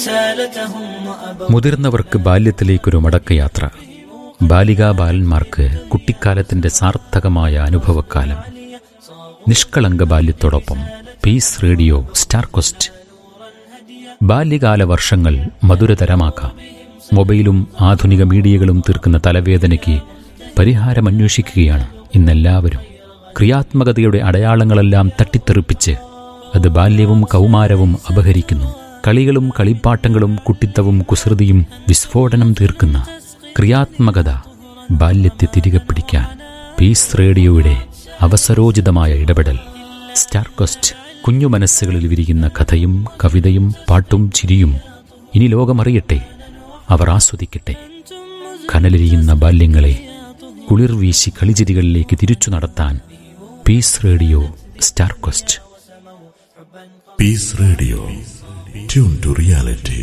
മുതിർന്നവർക്ക് ബാല്യത്തിലേക്കൊരു മടക്കയാത്ര ബാലികാ ബാലന്മാർക്ക് കുട്ടിക്കാലത്തിന്റെ സാർത്ഥകമായ അനുഭവക്കാലം നിഷ്കളങ്ക ബാല്യത്തോടൊപ്പം പീസ് റേഡിയോ സ്റ്റാർ കൊസ്റ്റ് ബാല്യകാല വർഷങ്ങൾ മധുരതരമാക്കാം മൊബൈലും ആധുനിക മീഡിയകളും തീർക്കുന്ന തലവേദനയ്ക്ക് പരിഹാരമന്വേഷിക്കുകയാണ് ഇന്നെല്ലാവരും ക്രിയാത്മകതയുടെ അടയാളങ്ങളെല്ലാം തട്ടിത്തെറിപ്പിച്ച് അത് ബാല്യവും കൗമാരവും അപഹരിക്കുന്നു കളികളും കളിപ്പാട്ടങ്ങളും കുട്ടിത്തവും കുസൃതിയും വിസ്ഫോടനം തീർക്കുന്ന ക്രിയാത്മകത ബാല്യത്തെ തിരികെ പിടിക്കാൻ പീസ് റേഡിയോയുടെ അവസരോചിതമായ ഇടപെടൽ സ്റ്റാർ കൊസ്റ്റ് കുഞ്ഞു മനസ്സുകളിൽ വിരിയുന്ന കഥയും കവിതയും പാട്ടും ചിരിയും ഇനി ലോകമറിയട്ടെ അവർ ആസ്വദിക്കട്ടെ കനലിരിയുന്ന ബാല്യങ്ങളെ കുളിർ വീശി കളിചിരികളിലേക്ക് തിരിച്ചു നടത്താൻ peace radio star coast Peace Radio. Tune to reality.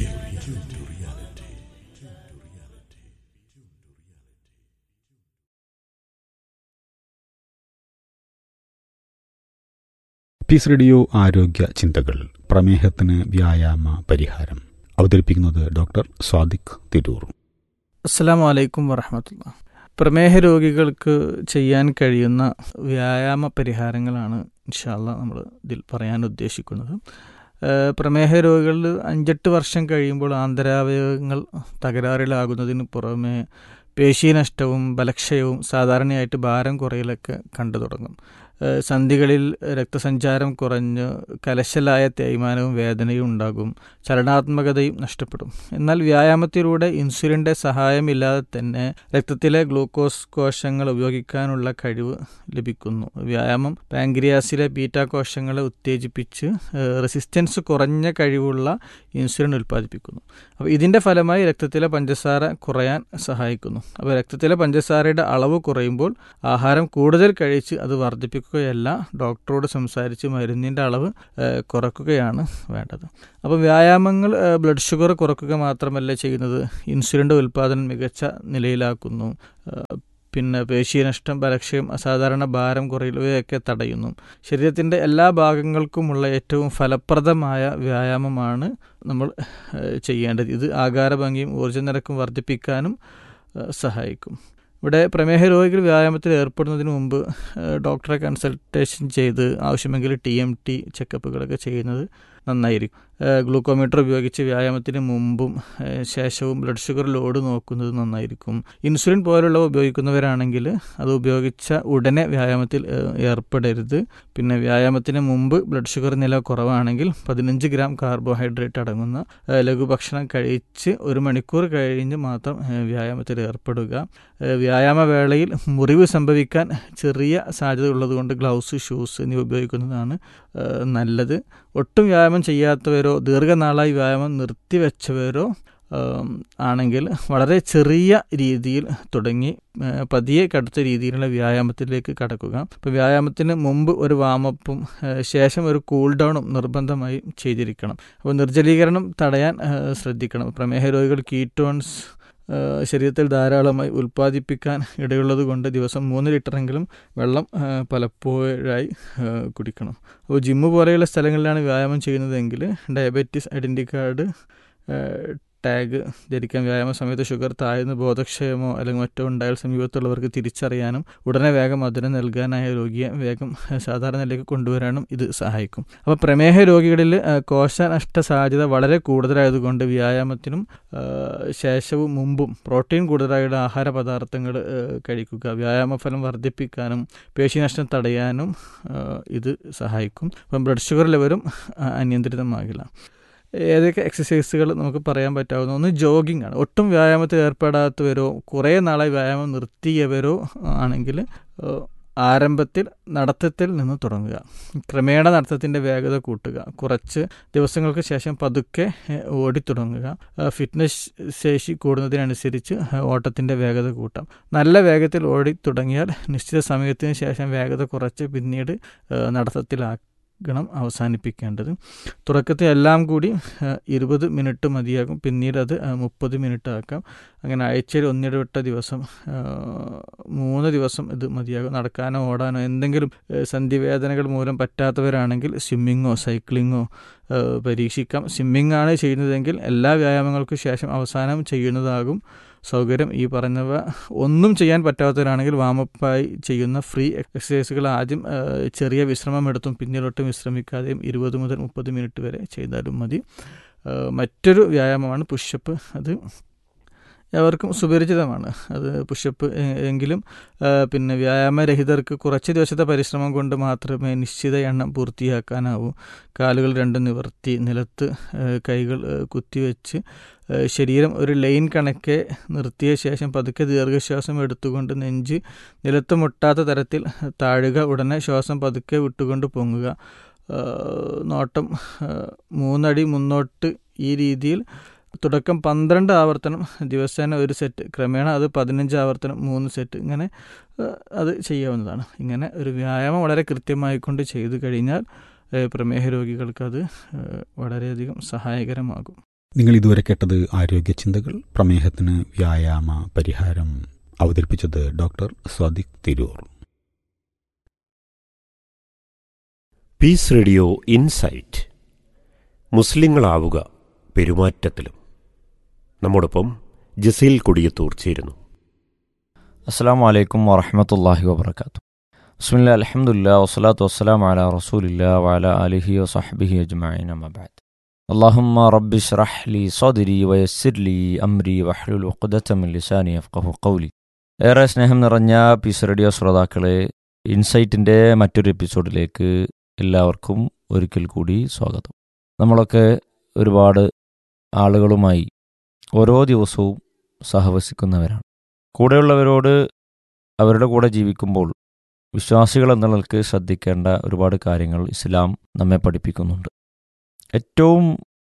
Peace radio ആരോഗ്യ ചിന്തകൾ പ്രമേഹത്തിന് വ്യായാമ പരിഹാരം അവതരിപ്പിക്കുന്നത് ഡോക്ടർ സ്വാദിഖ് തിരൂർ അസ്സാം വലൈക്കും വറഹമത്തുള്ള പ്രമേഹ രോഗികൾക്ക് ചെയ്യാൻ കഴിയുന്ന വ്യായാമ പരിഹാരങ്ങളാണ് ഇൻഷാല്ല നമ്മൾ ഇതിൽ പറയാൻ ഉദ്ദേശിക്കുന്നത് ഏഹ് പ്രമേഹ തുടങ്ങിയ അഞ്ചെട്ട് വർഷം കഴിയുമ്പോൾ ആന്തരാവയവങ്ങൾ തകരാറിലാകുന്നതിന് പുറമെ പേശീനഷ്ടവും ബലക്ഷയവും സാധാരണയായിട്ട് ഭാരം കുറയലൊക്കെ കണ്ടു തുടങ്ങും ഏഹ് സന്ധികളിൽ രക്തസഞ്ചാരം കുറഞ്ഞ് കലശലായ തേയ്മാനവും വേദനയും ഉണ്ടാകും ചലനാത്മകതയും നഷ്ടപ്പെടും എന്നാൽ വ്യായാമത്തിലൂടെ ഇൻസുലിൻ്റെ സഹായമില്ലാതെ തന്നെ രക്തത്തിലെ ഗ്ലൂക്കോസ് കോശങ്ങൾ ഉപയോഗിക്കാനുള്ള കഴിവ് ലഭിക്കുന്നു വ്യായാമം പാങ്ക്രിയാസിലെ ബീറ്റ കോശങ്ങളെ ഉത്തേജിപ്പിച്ച് ഏഹ് റെസിസ്റ്റൻസ് കുറഞ്ഞ കഴിവുള്ള ഇൻസുലിൻ ഉൽപ്പാദിപ്പിക്കുന്നു അപ്പോൾ ഇതിൻ്റെ ഫലമായി രക്തത്തിലെ പഞ്ചസാര കുറയാൻ സഹായിക്കുന്നു അപ്പോൾ രക്തത്തിലെ പഞ്ചസാരയുടെ അളവ് കുറയുമ്പോൾ ആഹാരം കൂടുതൽ കഴിച്ച് അത് വർദ്ധിപ്പിക്കുകയല്ല ഡോക്ടറോട് സംസാരിച്ച് മരുന്നിൻ്റെ അളവ് ഏഹ് കുറയ്ക്കുകയാണ് വേണ്ടത് അപ്പോൾ വ്യായാമങ്ങൾ ഏഹ് ബ്ലഡ് ഷുഗർ കുറയ്ക്കുക മാത്രമല്ല ചെയ്യുന്നത് ഇൻസുലിൻ്റെ ഉൽപ്പാദനം മികച്ച നിലയിലാക്കുന്നു ഏഹ് പിന്നെ പേശീനഷ്ടം ബലക്ഷയം അസാധാരണ ഭാരം കുറയുകയൊക്കെ തടയുന്നു ശരീരത്തിൻ്റെ എല്ലാ ഭാഗങ്ങൾക്കുമുള്ള ഏറ്റവും ഫലപ്രദമായ വ്യായാമമാണ് നമ്മൾ ഏഹ് ചെയ്യേണ്ടത് ഇത് ആകാരഭംഗിയും ഊർജ്ജ നിരക്കും വർദ്ധിപ്പിക്കാനും ഏഹ് സഹായിക്കും ഇവിടെ പ്രമേഹ രോഗികൾ വ്യായാമത്തിൽ ഏർപ്പെടുന്നതിന് മുമ്പ് ഏഹ് ഡോക്ടറെ കൺസൾട്ടേഷൻ ചെയ്ത് ആവശ്യമെങ്കിൽ ടി എം ടി ചെക്കപ്പുകളൊക്കെ ചെയ്യുന്നത് നന്നായിരിക്കും ഏഹ് ഗ്ലൂക്കോമീറ്റർ ഉപയോഗിച്ച് വ്യായാമത്തിന് മുമ്പും ഏഹ് ശേഷവും ബ്ലഡ് ഷുഗർ ലോഡ് നോക്കുന്നത് നന്നായിരിക്കും ഇൻസുലിൻ പോലുള്ളവ ഉപയോഗിക്കുന്നവരാണെങ്കിൽ അത് ഉപയോഗിച്ച ഉടനെ വ്യായാമത്തിൽ ഏഹ് ഏർപ്പെടരുത് പിന്നെ വ്യായാമത്തിന് മുമ്പ് ബ്ലഡ് ഷുഗർ നില കുറവാണെങ്കിൽ പതിനഞ്ച് ഗ്രാം കാർബോഹൈഡ്രേറ്റ് അടങ്ങുന്ന ഏഹ് ലഘുഭക്ഷണം കഴിച്ച് ഒരു മണിക്കൂർ കഴിഞ്ഞ് മാത്രം ഏഹ് വ്യായാമത്തിൽ ഏർപ്പെടുക ഏഹ് വ്യായാമ വേളയിൽ മുറിവ് സംഭവിക്കാൻ ചെറിയ സാധ്യത ഉള്ളതുകൊണ്ട് ഗ്ലൗസ് ഷൂസ് എന്നിവ ഉപയോഗിക്കുന്നതാണ് ഏഹ് നല്ലത് ഒട്ടും വ്യായാമം ചെയ്യാത്തവരോ ദീർഘനാളായി വ്യായാമം നിർത്തിവെച്ചവരോ ഏം, ആണെങ്കിൽ വളരെ ചെറിയ രീതിയിൽ തുടങ്ങി ഏഹ്, പതിയെ കടുത്ത രീതിയിലുള്ള വ്യായാമത്തിലേക്ക് കടക്കുക അപ്പോൾ വ്യായാമത്തിന് മുമ്പ് ഒരു വാമപ്പും ഏഹ്, ശേഷം ഒരു കൂൾ ഡൗണും നിർബന്ധമായും ചെയ്തിരിക്കണം അപ്പോൾ നിർജ്ജലീകരണം തടയാൻ ഏഹ്, ശ്രദ്ധിക്കണം പ്രമേഹ രോഗികൾ കീറ്റോൺസ് ഏഹ്, ശരീരത്തിൽ ധാരാളമായി ഉൽപ്പാദിപ്പിക്കാൻ ഇടയുള്ളത് കൊണ്ട് ദിവസം മൂന്ന് ലിറ്ററെങ്കിലും വെള്ളം ഏഹ്, പലപ്പോഴായി ഏഹ്, കുടിക്കണം അപ്പോൾ ജിമ്മ് പോലെയുള്ള സ്ഥലങ്ങളിലാണ് വ്യായാമം ചെയ്യുന്നതെങ്കിൽ diabetes identity card uh, tag ധരിക്കാൻ വ്യായാമ സമയത്ത് ഷുഗർ താഴ്ന്ന് ബോധക്ഷയമോ അല്ലെങ്കിൽ മറ്റോ ഉണ്ടായാൽ സമീപത്തുള്ളവർക്ക് തിരിച്ചറിയാനും ഉടനെ വേഗം മധുരം നൽകാനായ രോഗിയെ വേഗം ഏഹ്, സാധാരണ നിലയ്ക്ക് കൊണ്ടുവരാനും ഇത് സഹായിക്കും അപ്പോൾ പ്രമേഹ രോഗികളിൽ ഏഹ്, കോശനഷ്ട സാധ്യത വളരെ കൂടുതലായതുകൊണ്ട് വ്യായാമത്തിനും ഏഹ്, ശേഷവും മുമ്പും പ്രോട്ടീൻ കൂടുതലായുള്ള ആഹാര പദാർത്ഥങ്ങൾ ഏഹ്, കഴിക്കുക വ്യായാമഫലം വർദ്ധിപ്പിക്കാനും പേശീനഷ്ടം തടയാനും ഏഹ്, ഇത് സഹായിക്കും അപ്പം ബ്ലഡ് ഷുഗർ ലെവലും അഹ്, അനിയന്ത്രിതമാകില്ല ഏതൊക്കെ എക്സസൈസുകൾ നമുക്ക് പറയാൻ പറ്റാവുന്ന ഒന്ന് ജോഗിംഗ് ആണ് ഒട്ടും വ്യായാമത്തിൽ ഏർപ്പെടാത്തവരോ കുറേ നാളായി വ്യായാമം നിർത്തിയവരോ ആണെങ്കിൽ ഏഹ്, ആരംഭത്തിൽ നടത്തത്തിൽ നിന്ന് തുടങ്ങുക ക്രമേണ നടത്തത്തിൻ്റെ വേഗത കൂട്ടുക കുറച്ച് ദിവസങ്ങൾക്ക് ശേഷം പതുക്കെ ഏഹ്, ഓടിത്തുടങ്ങുക ഏഹ്, ഫിറ്റ്നസ് ശേഷി കൂടുന്നതിനനുസരിച്ച് ഏഹ്, ഓട്ടത്തിൻ്റെ വേഗത കൂട്ടാം നല്ല വേഗത്തിൽ ഓടി തുടങ്ങിയാൽ നിശ്ചിത സമയത്തിന് ശേഷം വേഗത കുറച്ച് പിന്നീട് ഏഹ്, നടത്തത്തിലാക്കാം ഗണം അവസാനിപ്പിക്കേണ്ടത് തുടക്കത്തിൽ എല്ലാം കൂടി ഇരുപത് മിനിറ്റ് മതിയാകും പിന്നീട് അത് മുപ്പത് മിനിറ്റ് ആക്കാം അങ്ങനെ ആഴ്ചയിൽ ഒന്നിടവിട്ട ദിവസം ആ, മൂന്ന് ദിവസം ഇത് മതിയാകും നടക്കാനോ ഓടാനോ എന്തെങ്കിലും ഏ, സന്ധിവേദനകൾ മൂലം പറ്റാത്തവരാണെങ്കിൽ സ്വിമ്മിങ്ങോ സൈക്ലിങ്ങോ ഏ, പരീക്ഷിക്കാം സ്വിമ്മിംഗ് ആണ് ചെയ്യുന്നതെങ്കിൽ എല്ലാ വ്യായാമങ്ങൾക്കും ശേഷം അവസാനം ചെയ്യുന്നതാകും സൗകര്യം ഈ പറഞ്ഞവ ഒന്നും ചെയ്യാൻ പറ്റാത്തവരാണെങ്കിൽ വാമപ്പായി ചെയ്യുന്ന ഫ്രീ എക്സസൈസുകൾ ആദ്യം ആ, ചെറിയ വിശ്രമം എടുത്തും പിന്നീടൊട്ടും വിശ്രമിക്കാതെയും ഇരുപത് മുതൽ മുപ്പത് മിനിറ്റ് വരെ ചെയ്താലും മതി ആ, മറ്റൊരു വ്യായാമമാണ് പുഷപ്പ് അത് എവർക്കും സുപരിചിതമാണ് അത് പുഷപ്പ് എ- എങ്കിലും ആ, പിന്നെ വ്യായാമരഹിതർക്ക് കുറച്ച് ദിവസത്തെ പരിശ്രമം കൊണ്ട് മാത്രമേ നിശ്ചിത എണ്ണം പൂർത്തിയാക്കാനാവൂ കാലുകൾ രണ്ടും നിവർത്തി നിലത്ത് ആ, കൈകൾ ആ, കുത്തിവെച്ച് ആ, ശരീരം ഒരു ലൈൻ കണക്കെ നിർത്തിയ ശേഷം പതുക്കെ ദീർഘശ്വാസം എടുത്തുകൊണ്ട് നെഞ്ച് നിലത്ത് മുട്ടാത്ത തരത്തിൽ താഴുക ഉടനെ ശ്വാസം പതുക്കെ വിട്ടുകൊണ്ട് പൊങ്ങുക ആ, നോട്ടം ആ, മൂന്നടി മുന്നോട്ട് ഈ രീതിയിൽ തുടക്കം പന്ത്രണ്ട് ആവർത്തനം ദിവസേന ഒരു സെറ്റ് ക്രമേണ അത് പതിനഞ്ച് ആവർത്തനം മൂന്ന് സെറ്റ് ഇങ്ങനെ ആ, അത് ചെയ്യാവുന്നതാണ് ഇങ്ങനെ ഒരു വ്യായാമം വളരെ കൃത്യമായി കൊണ്ട് ചെയ്തു കഴിഞ്ഞാൽ ഏ, പ്രമേഹ രോഗികൾക്ക് അത് ഏ, വളരെയധികം സഹായകരമാകും നിങ്ങൾ ഇതുവരെ കേട്ടത് ആരോഗ്യ ചിന്തകൾ പ്രമേഹത്തിന് വ്യായാമ പരിഹാരം അവതരിപ്പിച്ചത് doctor Sadiq Tirur peace radio insight മുസ്ലിങ്ങളാവുക പെരുമാറ്റത്തിലും നമ്മോടൊപ്പം ജസീൽ കൊടിയത്തൂർ ചേരുന്നു അസ്സാം വലൈക്കും വറഹമത്തല്ലാഹി വബർക്കാത്തു ബിസ്മില്ല അലഹമുല്ല വസ്സലാത്തു വസ്സലാം അല റസൂലില്ല വഅല അലിഹി വസഹബിഹി അജ്മഈൻ അമ്മബാദ് اللهم رب اشرح لي صدري ويسر لي أمري واحلل عقدة من لساني يفقهوا قولي ഏറെ സ്നേഹം നിറഞ്ഞ പീസ് റേഡിയോ ശ്രോതാക്കളെ ഇൻസൈറ്റിൻ്റെ മറ്റൊരു എപ്പിസോഡിലേക്ക് എല്ലാവർക്കും ഒരിക്കൽ കൂടി സ്വാഗതം നമ്മളൊക്കെ ഒരുപാട് ആളുകളുമായി ഓരോ ദിവസവും സഹവസിക്കുന്നവരാണ് കൂടെയുള്ളവരോട് അവരുടെ കൂടെ ജീവിക്കുമ്പോൾ വിശ്വാസികൾ എന്ന നിലക്ക് ശ്രദ്ധിക്കേണ്ട ഒരുപാട് കാര്യങ്ങൾ ഇസ്ലാം നമ്മെ പഠിപ്പിക്കുന്നുണ്ട് ഏറ്റവും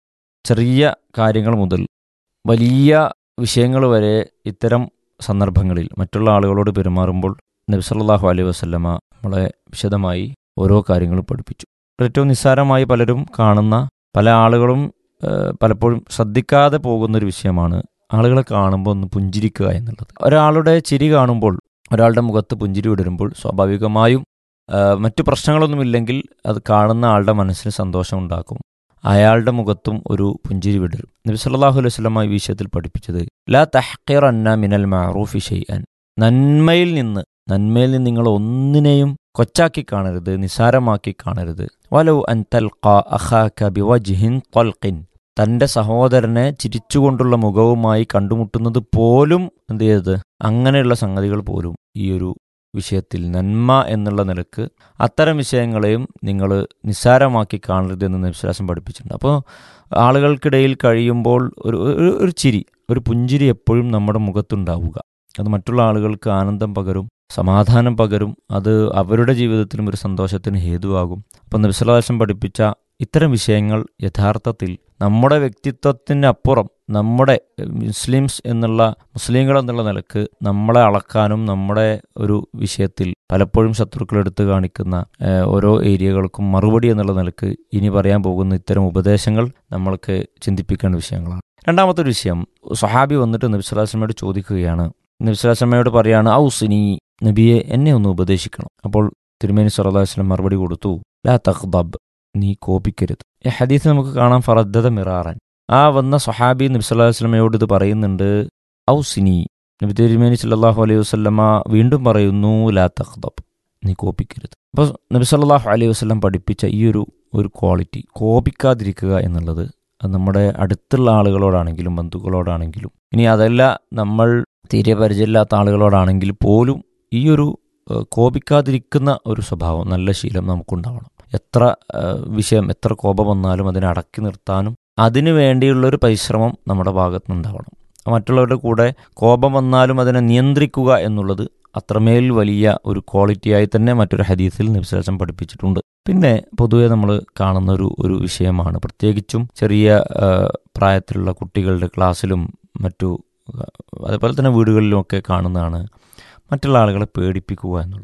ചെറിയ കാര്യങ്ങൾ മുതൽ വലിയ വിഷയങ്ങൾ വരെ ഇത്തരം സന്ദർഭങ്ങളിൽ മറ്റുള്ള ആളുകളോട് പെരുമാറുമ്പോൾ നബി സല്ലല്ലാഹു അലൈഹി വസല്ലമ നമ്മളെ വിശദമായി ഓരോ കാര്യങ്ങളും പഠിപ്പിച്ചു ഏറ്റവും നിസ്സാരമായി പലരും കാണുന്ന പല ആളുകളും ഏഹ്, പലപ്പോഴും ശ്രദ്ധിക്കാതെ പോകുന്ന ഒരു വിഷയമാണ് ആളുകളെ കാണുമ്പോൾ ഒന്ന് പുഞ്ചിരിക്കുക എന്നുള്ളത് ഒരാളുടെ ചിരി കാണുമ്പോൾ ഒരാളുടെ മുഖത്ത് പുഞ്ചിരി വിടരുമ്പോൾ സ്വാഭാവികമായും ആ, മറ്റു പ്രശ്നങ്ങളൊന്നുമില്ലെങ്കിൽ അത് കാണുന്ന ആളുടെ മനസ്സിന് സന്തോഷം ഉണ്ടാക്കും അയാളുടെ മുഖത്തും ഒരു പുഞ്ചിരി വിടരും നബി സല്ലല്ലാഹു അലൈഹി വസല്ലമ ഈ വിഷയത്തിൽ പഠിപ്പിച്ചത് ലാ തഹ്ഖിറന്ന മിനൽ മഅറൂഫി ഷൈഅൻ നന്മയിൽ നിന്ന് നന്മയിൽ നിന്ന് നിങ്ങൾ ഒന്നിനെയും കൊച്ചാക്കി കാണരുത് നിസാരമാക്കി കാണരുത് വലൗ അൻ തൽഖ അഖാക ബിവജ്ഹിൻ ത്വൽഖിൻ തന്റെ സഹോദരനെ ചിരിച്ചുകൊണ്ടുള്ള മുഖവുമായി കണ്ടുമുട്ടുന്നത് പോലും എന്ത് ചെയ്തത് അങ്ങനെയുള്ള സംഗതികൾ പോലും ഈ ഒരു വിഷയത്തിൽ നന്മ എന്നുള്ള നിലക്ക് അത്തരം വിഷയങ്ങളെയും നിങ്ങൾ നിസ്സാരമാക്കി കാണരുത് എന്ന് വിശ്വാസം പഠിപ്പിച്ചിട്ടുണ്ട് അപ്പോൾ ആളുകൾക്കിടയിൽ കഴിയുമ്പോൾ ഒരു ഒരു- ഒരു ചിരി ഒരു പുഞ്ചിരി എപ്പോഴും നമ്മുടെ മുഖത്തുണ്ടാവുക അത് മറ്റുള്ള ആളുകൾക്ക് ആനന്ദം പകരും സമാധാനം പകരും അത് അവരുടെ ജീവിതത്തിലും ഒരു സന്തോഷത്തിന് ഹേതുവാകും അപ്പം നബിസ്വലാസം പഠിപ്പിച്ച ഇത്തരം വിഷയങ്ങൾ യഥാർത്ഥത്തിൽ നമ്മുടെ വ്യക്തിത്വത്തിനപ്പുറം നമ്മുടെ എഹ്, മുസ്ലിംസ് എന്നുള്ള മുസ്ലിങ്ങൾ എന്നുള്ള നിലക്ക് നമ്മളെ അളക്കാനും നമ്മുടെ ഒരു വിഷയത്തിൽ പലപ്പോഴും ശത്രുക്കൾ എടുത്തു കാണിക്കുന്ന ഏഹ്, ഓരോ ഏരിയകൾക്കും മറുപടി എന്നുള്ള നിലക്ക് ഇനി പറയാൻ പോകുന്ന ഇത്തരം ഉപദേശങ്ങൾ നമ്മൾക്ക് ചിന്തിപ്പിക്കേണ്ട വിഷയങ്ങളാണ് രണ്ടാമത്തെ ഒരു വിഷയം സഹാബി വന്നിട്ട് നബിസ്വലാസ്ലമയോട് ചോദിക്കുകയാണ് നബിസ്വലാസ്ലമയോട് പറയാണ് ഔസിനി നബിയെ എന്നെ ഒന്ന് ഉപദേശിക്കണം അപ്പോൾ തിരുമേനി സല്ലല്ലാഹു അലൈഹി വസല്ലം മറുപടി കൊടുത്തു ലാ തഖ്ദബ് നീ കോപിക്കരുത് ഈ ഹദീസ് നമുക്ക് കാണാം ഫറദ്ദത മിറാറൻ ആ വന്ന സഹാബി നബി സല്ലല്ലാഹു അലൈഹി വസല്ലമയോട് ഇത് പറയുന്നുണ്ട് ഔസിനി നബി തിരുമേനി സല്ലല്ലാഹു അലൈഹി വസല്ലമ വീണ്ടും പറയുന്നു ലാ തഖ്ദബ് നീ കോപിക്കരുത് അപ്പോൾ നബി സല്ലല്ലാഹു അലൈഹി വസല്ലം പഠിപ്പിച്ച ഈ ഒരു ഒരു ക്വാളിറ്റി കോപിക്കാതിരിക്കുക എന്നുള്ളത് അത് നമ്മുടെ അടുത്തുള്ള ആളുകളോടാണെങ്കിലും ബന്ധുക്കളോടാണെങ്കിലും ഇനി അതല്ല നമ്മൾ തീരെ പരിചയമില്ലാത്ത ആളുകളോടാണെങ്കിൽ പോലും ഈ ഒരു ഏഹ്, കോപിക്കാതിരിക്കുന്ന ഒരു സ്വഭാവം നല്ല ശീലം നമുക്കുണ്ടാവണം എത്ര ഏഹ്, വിഷയം എത്ര കോപം വന്നാലും അതിനെ അടക്കി നിർത്താനും അതിനു വേണ്ടിയുള്ളൊരു പരിശ്രമം നമ്മുടെ ഭാഗത്ത് നിന്നുണ്ടാവണം മറ്റുള്ളവരുടെ കൂടെ കോപം വന്നാലും അതിനെ നിയന്ത്രിക്കുക എന്നുള്ളത് അത്രമേൽ വലിയ ഒരു ക്വാളിറ്റിയായി തന്നെ മറ്റൊരു ഹദീസിൽ നിബ്സലസം പഠിപ്പിച്ചിട്ടുണ്ട് പിന്നെ പൊതുവെ നമ്മൾ കാണുന്ന ഒരു ഒരു വിഷയമാണ് പ്രത്യേകിച്ചും ചെറിയ ആ, പ്രായത്തിലുള്ള കുട്ടികളുടെ ക്ലാസ്സിലും മറ്റു ആ, അതുപോലെ തന്നെ വീടുകളിലുമൊക്കെ കാണുന്നതാണ് മറ്റുള്ള ആളുകളെ പേടിപ്പിക്കുക എന്നുള്ളത്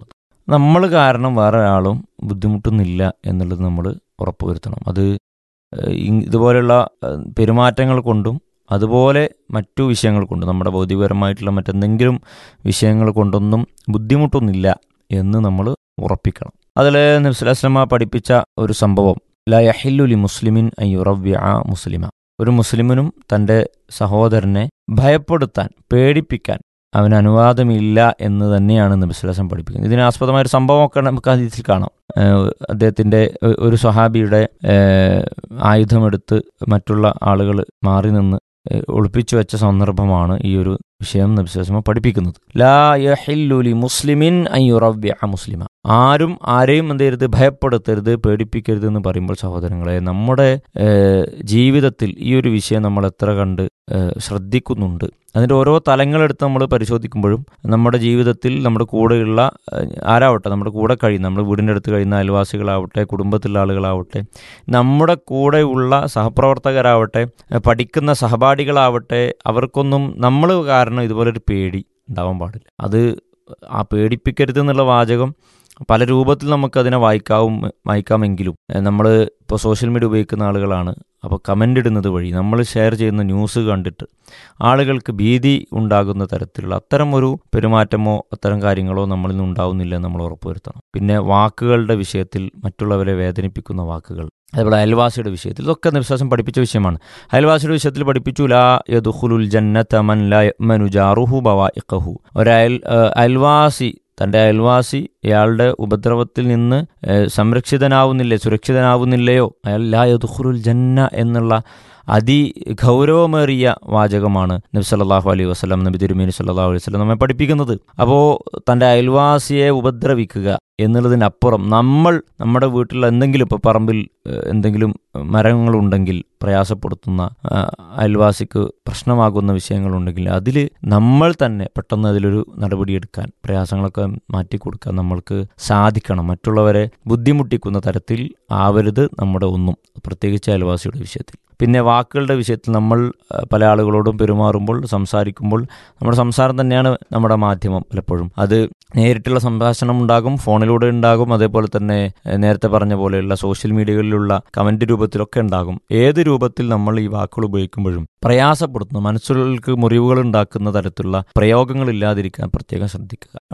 നമ്മൾ കാരണം വേറെ ഒരാളും ബുദ്ധിമുട്ടുന്നില്ല എന്നുള്ളത് നമ്മൾ ഉറപ്പുവരുത്തണം അത് ഏഹ്, ഇ- ഇതുപോലെയുള്ള ഏഹ്, പെരുമാറ്റങ്ങൾ കൊണ്ടും അതുപോലെ മറ്റു വിഷയങ്ങൾ കൊണ്ടും നമ്മുടെ ഭൗതികപരമായിട്ടുള്ള മറ്റെന്തെങ്കിലും വിഷയങ്ങൾ കൊണ്ടൊന്നും ബുദ്ധിമുട്ടൊന്നുമില്ല എന്ന് നമ്മൾ ഉറപ്പിക്കണം അതിൽ നബ്സുലാസ്ലമ പഠിപ്പിച്ച ഒരു സംഭവം ല യഹില്ലുലി മുസ്ലിമിൻ അയ്യുറവ്യ മുസ്ലിമ ഒരു മുസ്ലിമിനും തൻ്റെ സഹോദരനെ ഭയപ്പെടുത്താൻ പേടിപ്പിക്കാൻ അവന് അനുവാദമില്ല എന്ന് തന്നെയാണ് നബിസ്വലാസം പഠിപ്പിക്കുന്നത് ഇതിനാസ്പദമായ ഒരു സംഭവമൊക്കെ നമുക്ക് അതിൽ കാണാം ഏഹ് അദ്ദേഹത്തിൻ്റെ ഒ- ഒരു സ്വഹാബിയുടെ ഏഹ് ആയുധമെടുത്ത് മറ്റുള്ള ആളുകൾ മാറി നിന്ന് ഏഹ് ഒളിപ്പിച്ചു വെച്ച സന്ദർഭമാണ് ഈ ഒരു വിഷയം നബിസ്വലാസം പഠിപ്പിക്കുന്നത് ലാ യഹില്ലുലി മുസ്ലിമിൻ അയ്യുറവ്യ മുസ്ലിമ ആരും ആരെയും എന്ത് ചെയ്യരുത് ഭയപ്പെടുത്തരുത് പേടിപ്പിക്കരുത് എന്ന് പറയുമ്പോൾ സഹോദരങ്ങളെ നമ്മുടെ ഏഹ്, ജീവിതത്തിൽ ഈ ഒരു വിഷയം നമ്മൾ എത്ര കണ്ട് ഏഹ്, ശ്രദ്ധിക്കുന്നുണ്ട് അതിൻ്റെ ഓരോ തലങ്ങളെടുത്ത് നമ്മൾ പരിശോധിക്കുമ്പോഴും നമ്മുടെ ജീവിതത്തിൽ നമ്മുടെ കൂടെയുള്ള ഏഹ്, ആരാവട്ടെ നമ്മുടെ കൂടെ കഴിയുന്ന നമ്മുടെ വീടിൻ്റെ അടുത്ത് കഴിയുന്ന അയൽവാസികളാവട്ടെ കുടുംബത്തിലുള്ള ആളുകളാവട്ടെ നമ്മുടെ കൂടെയുള്ള സഹപ്രവർത്തകരാവട്ടെ ഏഹ്, പഠിക്കുന്ന സഹപാഠികളാവട്ടെ അവർക്കൊന്നും നമ്മൾ കാരണം ഇതുപോലൊരു പേടി ഉണ്ടാവാൻ പാടില്ല അത് ആ പേടിപ്പിക്കരുത് എന്നുള്ള വാചകം പല രൂപത്തിൽ നമുക്കതിനെ വായിക്കാവും വായിക്കാമെങ്കിലും നമ്മൾ ഇപ്പോൾ സോഷ്യൽ മീഡിയ ഉപയോഗിക്കുന്ന ആളുകളാണ് അപ്പോൾ കമൻ്റ് ഇടുന്നത് വഴി നമ്മൾ ഷെയർ ചെയ്യുന്ന ന്യൂസ് കണ്ടിട്ട് ആളുകൾക്ക് ഭീതി ഉണ്ടാകുന്ന തരത്തിലുള്ള അത്തരം ഒരു പെരുമാറ്റമോ അത്തരം കാര്യങ്ങളോ നമ്മളിൽ നിന്ന് ഉണ്ടാവുന്നില്ല എന്ന് നമ്മൾ ഉറപ്പുവരുത്തണം പിന്നെ വാക്കുകളുടെ വിഷയത്തിൽ മറ്റുള്ളവരെ വേദനിപ്പിക്കുന്ന വാക്കുകൾ അതേപോലെ അയൽവാസിയുടെ വിഷയത്തിൽ ഇതൊക്കെ വിശ്വാസം പഠിപ്പിച്ച വിഷയമാണ് അയൽവാസിയുടെ വിഷയത്തിൽ പഠിപ്പിച്ചു ലാ യദുഖുലുൽ ജന്നത മൻ ലാ യഅ്മനു ജാറുഹു ബവാഇഖഹു ഒരയൽ ഏഹ്, അയൽവാസി തൻ്റെ അയൽവാസി ഇയാളുടെ ഉപദ്രവത്തിൽ നിന്ന് ഏഹ്, സംരക്ഷിതനാവുന്നില്ലേ സുരക്ഷിതനാവുന്നില്ലയോ അയാൾ ലാ യദുഖുലുൽ ജന്ന എന്നുള്ള അതിഗൗരവമേറിയ വാചകമാണ് നബി സല്ലല്ലാഹു അലൈഹി വസല്ലം നബി തിരുമേനി സല്ലല്ലാഹു അലൈഹി വസല്ലം നമ്മെ പഠിപ്പിക്കുന്നത് അപ്പോൾ തൻ്റെ അയൽവാസിയെ ഉപദ്രവിക്കുക എന്നുള്ളതിനപ്പുറം നമ്മൾ നമ്മുടെ വീട്ടിൽ എന്തെങ്കിലും ഇപ്പോൾ പറമ്പിൽ ഏഹ്, എന്തെങ്കിലും മരങ്ങളുണ്ടെങ്കിൽ പ്രയാസപ്പെടുത്തുന്ന ആ, അയൽവാസിക്ക് പ്രശ്നമാകുന്ന വിഷയങ്ങളുണ്ടെങ്കിൽ അതിൽ നമ്മൾ തന്നെ പെട്ടെന്ന് അതിലൊരു നടപടിയെടുക്കാൻ പ്രയാസങ്ങളൊക്കെ മാറ്റിക്കൊടുക്കാൻ നമ്മൾക്ക് സാധിക്കണം മറ്റുള്ളവരെ ബുദ്ധിമുട്ടിക്കുന്ന തരത്തിൽ ആവരുത് നമ്മുടെ ഒന്നും പ്രത്യേകിച്ച് അയൽവാസിയുടെ വിഷയത്തിൽ പിന്നെ വാക്കുകളുടെ വിഷയത്തിൽ നമ്മൾ ആ, പല ആളുകളോടും പെരുമാറുമ്പോൾ സംസാരിക്കുമ്പോൾ നമ്മുടെ സംസാരം തന്നെയാണ് നമ്മുടെ മാധ്യമം പലപ്പോഴും അത് നേരിട്ടുള്ള സംഭാഷണം ഉണ്ടാകും ഫോണിലൂടെ ഉണ്ടാകും അതേപോലെ തന്നെ ഏഹ്, നേരത്തെ പറഞ്ഞ പോലെയുള്ള സോഷ്യൽ മീഡിയകളിലുള്ള കമന്റ് രൂപത്തിലൊക്കെ ഉണ്ടാകും ഏത് രൂപത്തിൽ നമ്മൾ ഈ വാക്കുകൾ ഉപയോഗിക്കുമ്പോഴും പ്രയാസപ്പെടുത്തുന്ന മനസ്സുകൾക്ക് മുറിവുകൾ ഉണ്ടാക്കുന്ന തരത്തിലുള്ള പ്രയോഗങ്ങൾ ഇല്ലാതിരിക്കാൻ പ്രത്യേകം ശ്രദ്ധിക്കുക